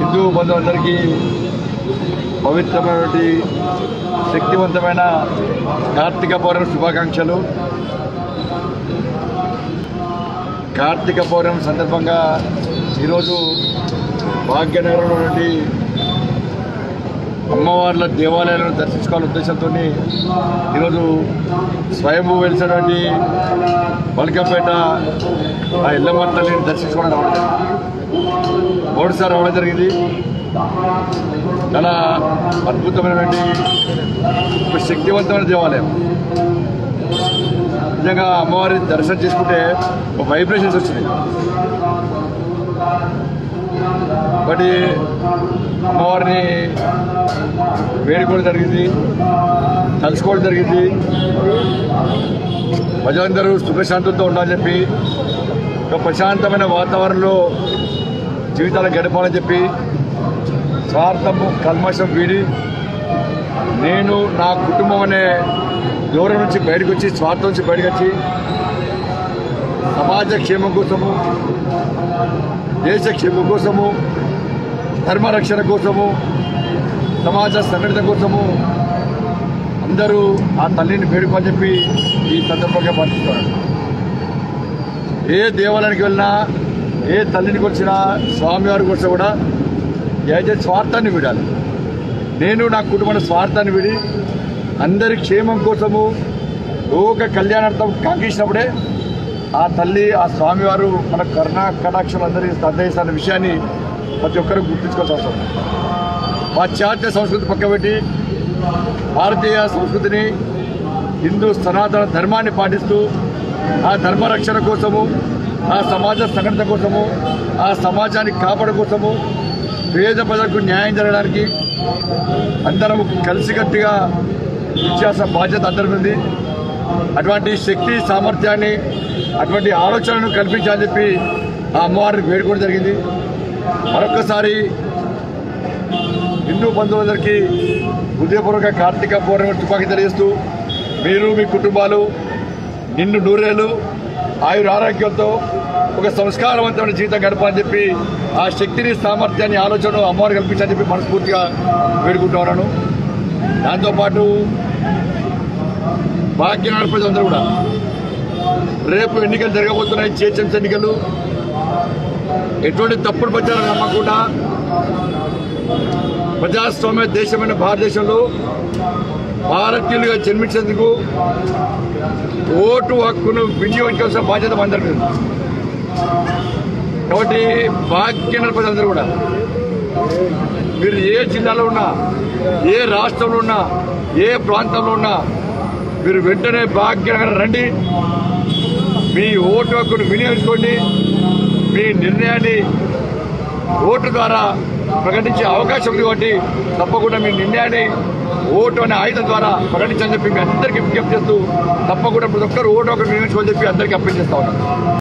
హిందూ బంధువులందరికీ పవిత్రమైనటువంటి శక్తివంతమైన కార్తీక పౌర్ణమి శుభాకాంక్షలు కార్తీక పౌర్ణమి సందర్భంగా ఈరోజు భాగ్యనగరంలో నుండి అమ్మవార్ల దేవాలయాలను దర్శించుకోవాలనే ఉద్దేశంతో ఈరోజు స్వయంభూ వెలిసినటువంటి బల్కంపేట ఆ ఇల్లమ్మ తల్లిని దర్శించుకోవడం రావడం జరిగింది. మూడుసారి రావడం జరిగింది చాలా అద్భుతమైనటువంటి ఒక శక్తివంతమైన దేవాలయం నిజంగా అమ్మవారి దర్శనం చేసుకుంటే ఒక వైబ్రేషన్స్ వచ్చినాయి ఒకటి అమ్మవారిని వేడుకోవడం జరిగింది తలుచుకోవడం జరిగింది ప్రజలందరూ సుఖశాంతులతో ఉండాలని చెప్పి ఒక ప్రశాంతమైన వాతావరణంలో జీవితాలు గడపాలని చెప్పి స్వార్థము కల్మషం వీడి నేను నా కుటుంబం అనే దూరం నుంచి బయటకు వచ్చి స్వార్థం నుంచి బయటకు వచ్చి సమాజ క్షేమం కోసము దేశ క్షేమం కోసము ధర్మరక్షణ కోసము సమాజ సంఘటన కోసము అందరూ ఆ తల్లిని వేడుకోని చెప్పి ఈ సందర్భంగా పాటిస్తున్నారు ఏ దేవాలయానికి వెళ్ళినా ఏ తల్లిని కొలిచినా స్వామివారి కోసం కూడా అయితే స్వార్థాన్ని విడాలి నేను నా కుటుంబం స్వార్థాన్ని విడి అందరి క్షేమం కోసము లోక కళ్యాణార్థం కాంక్షించినప్పుడే ఆ తల్లి ఆ స్వామివారు మన కరుణా కటాక్షలు అందరికీ సందేశాల విషయాన్ని ప్రతి ఒక్కరూ గుర్తించుకోవాల్సి అవసరం ఉంది. పాశ్చాత్య సంస్కృతి పక్కబెట్టి భారతీయ సంస్కృతిని హిందూ సనాతన ధర్మాన్ని పాటిస్తూ ఆ ధర్మ రక్షణ కోసము ఆ సమాజ సంఘటన కోసము ఆ సమాజాన్ని కాపాడ కోసము పేద ప్రజలకు న్యాయం జరగడానికి అందరం కలిసికట్టుగా ఇచ్చేసిన బాధ్యత అందరి ఉంది అటువంటి శక్తి సామర్థ్యాన్ని అటువంటి ఆలోచనను కల్పించాలని చెప్పి ఆ అమ్మవారిని వేడుకోవడం జరిగింది మరొకసారి హిందూ బంధువులందరికీ హృదయపూర్వక కార్తీక పౌర్ణమి తుపాకీ తెలియజేస్తూ మీరు మీ కుటుంబాలు నిన్ను నూరేళ్ళు ఆయుర ఆరోగ్యంతో ఒక సంస్కారవంతమైన జీవితం గడపాలని చెప్పి ఆ శక్తిని సామర్థ్యాన్ని ఆలోచన అమ్మవారు కల్పించాలని చెప్పి మనస్ఫూర్తిగా వేడుకుంటూ ఉన్నాను దాంతోపాటు భాగ్యనగర ప్రజలందరూ కూడా రేపు ఎన్నికలు జరగబోతున్నాయి జిహెచ్ఎంసీ ఎన్నికలు ఎటువంటి తప్పుడు ప్రచారం నమ్మకుండా ప్రజాస్వామ్య దేశమైన భారతదేశంలో భారతీయులుగా జన్మించేందుకు ఓటు హక్కును వినియోగించాల్సిన బాధ్యత అందరికీ ఉంది. కాబట్టి భాగ్యనగర ప్రజలందరూ కూడా మీరు ఏ జిల్లాలో ఉన్నా ఏ రాష్ట్రంలో ఉన్నా ఏ ప్రాంతంలో ఉన్నా మీరు వెంటనే భాగ్యనగరం రండి మీ ఓటు హక్కును వినియోగించుకోండి మీ నిర్ణయాన్ని ఓటు ద్వారా ప్రకటించే అవకాశం ఉంది కాబట్టి తప్పకుండా మీ నిర్ణయాన్ని ఓటు అనే ఆయుధం ద్వారా ప్రకటించని చెప్పి మీ అందరికీ విజ్ఞప్తి చేస్తూ తప్పకుండా ప్రతి ఒక్కరు ఓటు ఒకటి వినియోగించుకోని చెప్పి అందరికీ అప్పీల్ చేస్తా ఉన్నాను